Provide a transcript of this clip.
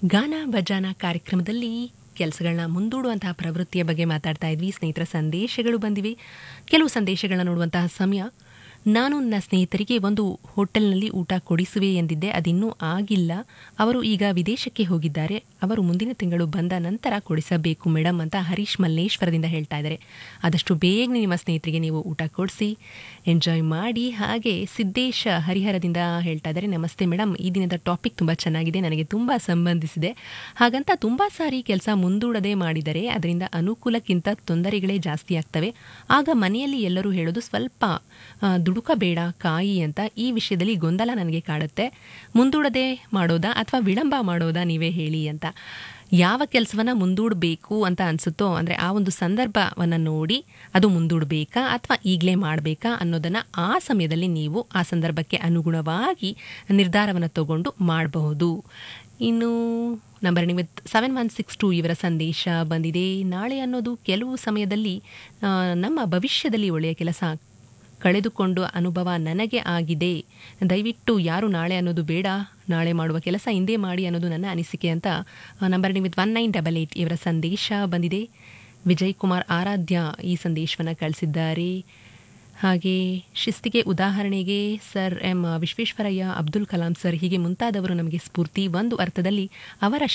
ಗಾನ ಭಜಾನ ಕಾರ್ಯಕ್ರಮದಲ್ಲಿ ಕೆಲಸಗಳನ್ನ ಮುಂದೂಡುವಂತಹ ಪ್ರವೃತ್ತಿಯ ಬಗ್ಗೆ ಮಾತಾಡ್ತಾ ಇದ್ವಿ ಸ್ನೇಹಿತರ ಸಂದೇಶಗಳು ಬಂದಿವೆ ಕೆಲವು ಸಂದೇಶಗಳನ್ನ ನೋಡುವಂತಹ ಸಮಯ ನಾನು ನನ್ನ ಸ್ನೇಹಿತರಿಗೆ ಒಂದು ಹೋಟೆಲ್ನಲ್ಲಿ ಊಟ ಕೊಡಿಸುವೆ ಎಂದಿದ್ದೆ ಅದಿನ್ನೂ ಆಗಿಲ್ಲ ಅವರು ಈಗ ವಿದೇಶಕ್ಕೆ ಹೋಗಿದ್ದಾರೆ ಅವರು ಮುಂದಿನ ತಿಂಗಳು ಬಂದ ನಂತರ ಕೊಡಿಸಬೇಕು ಮೇಡಮ್ ಅಂತ ಹರೀಶ್ ಮಲ್ಲೇಶ್ವರದಿಂದ ಹೇಳ್ತಾ ಇದ್ದಾರೆ ಆದಷ್ಟು ಬೇಗನೆ ನಿಮ್ಮ ಸ್ನೇಹಿತರಿಗೆ ನೀವು ಊಟ ಕೊಡಿಸಿ ಎಂಜಾಯ್ ಮಾಡಿ ಹಾಗೆ ಸಿದ್ದೇಶ ಹರಿಹರದಿಂದ ಹೇಳ್ತಾ ಇದ್ದಾರೆ ನಮಸ್ತೆ ಮೇಡಮ್ ಈ ದಿನದ ಟಾಪಿಕ್ ತುಂಬ ಚೆನ್ನಾಗಿದೆ ನನಗೆ ತುಂಬ ಸಂಬಂಧಿಸಿದೆ ಹಾಗಂತ ತುಂಬ ಸಾರಿ ಕೆಲಸ ಮುಂದೂಡದೆ ಮಾಡಿದರೆ ಅದರಿಂದ ಅನುಕೂಲಕ್ಕಿಂತ ತೊಂದರೆಗಳೇ ಜಾಸ್ತಿ ಆಗ್ತವೆ ಆಗ ಮನೆಯಲ್ಲಿ ಎಲ್ಲರೂ ಹೇಳೋದು ಸ್ವಲ್ಪ ಆ, ದುಡುಕಬೇಡ ಕಾಯಿ ಅಂತ ಈ ವಿಷಯದಲ್ಲಿ ಗೊಂದಲ ನನಗೆ ಕಾಡುತ್ತೆ ಮುಂದೂಡದೆ ಮಾಡೋದಾ ಅಥವಾ ವಿಳಂಬ ಮಾಡೋದಾ ನೀವೇ ಹೇಳಿ ಅಂತ ಯಾವ ಕೆಲಸವನ್ನ ಮುಂದೂಡಬೇಕು ಅಂತ ಅನ್ಸುತ್ತೋ ಅಂದರೆ ಆ ಒಂದು ಸಂದರ್ಭವನ್ನು ನೋಡಿ ಅದು ಮುಂದೂಡಬೇಕಾ ಅಥವಾ ಈಗಲೇ ಮಾಡಬೇಕಾ ಅನ್ನೋದನ್ನು ಆ ಸಮಯದಲ್ಲಿ ನೀವು ಆ ಸಂದರ್ಭಕ್ಕೆ ಅನುಗುಣವಾಗಿ ನಿರ್ಧಾರವನ್ನು ತಗೊಂಡು ಮಾಡಬಹುದು ಇನ್ನು ನಂಬರ್ ನಿಮಿತ್ ಸೆವೆನ್ ಒನ್ ಸಿಕ್ಸ್ ಟು ಇವರ ಸಂದೇಶ ಬಂದಿದೆ ನಾಳೆ ಅನ್ನೋದು ಕೆಲವು ಸಮಯದಲ್ಲಿ ಆ, ನಮ್ಮ ಭವಿಷ್ಯದಲ್ಲಿ ಒಳ್ಳೆಯ ಕೆಲಸ ಕಳೆದುಕೊಂಡು ಅನುಭವ ನನಗೆ ಆಗಿದೆ ದಯವಿಟ್ಟು ಯಾರು ನಾಳೆ ಅನ್ನೋದು ಬೇಡ ನಾಳೆ ಮಾಡುವ ಕೆಲಸ ಹಿಂದೆ ಮಾಡಿ ಅನ್ನೋದು ನನ್ನ ಅನಿಸಿಕೆ ಅಂತ ನಂಬರ್ ನಿಮಿತ್ ಒನ್ ನೈನ್ ಡಬಲ್ ಏಯ್ಟ್ ಇವರ ಸಂದೇಶ ಬಂದಿದೆ ವಿಜಯ್ ಕುಮಾರ್ ಆರಾಧ್ಯ ಈ ಸಂದೇಶವನ್ನು ಕಳಿಸಿದ್ದಾರೆ ಹಾಗೆ ಶಿಸ್ತಿಗೆ ಉದಾಹರಣೆಗೆ sir M Visvesvaraya Abdul Kalam sir ಹೀಗೆ ಮುಂತಾದವರು ನಮಗೆ ಸ್ಫೂರ್ತಿ ಒಂದು ಅರ್ಥದಲ್ಲಿ ಅವರ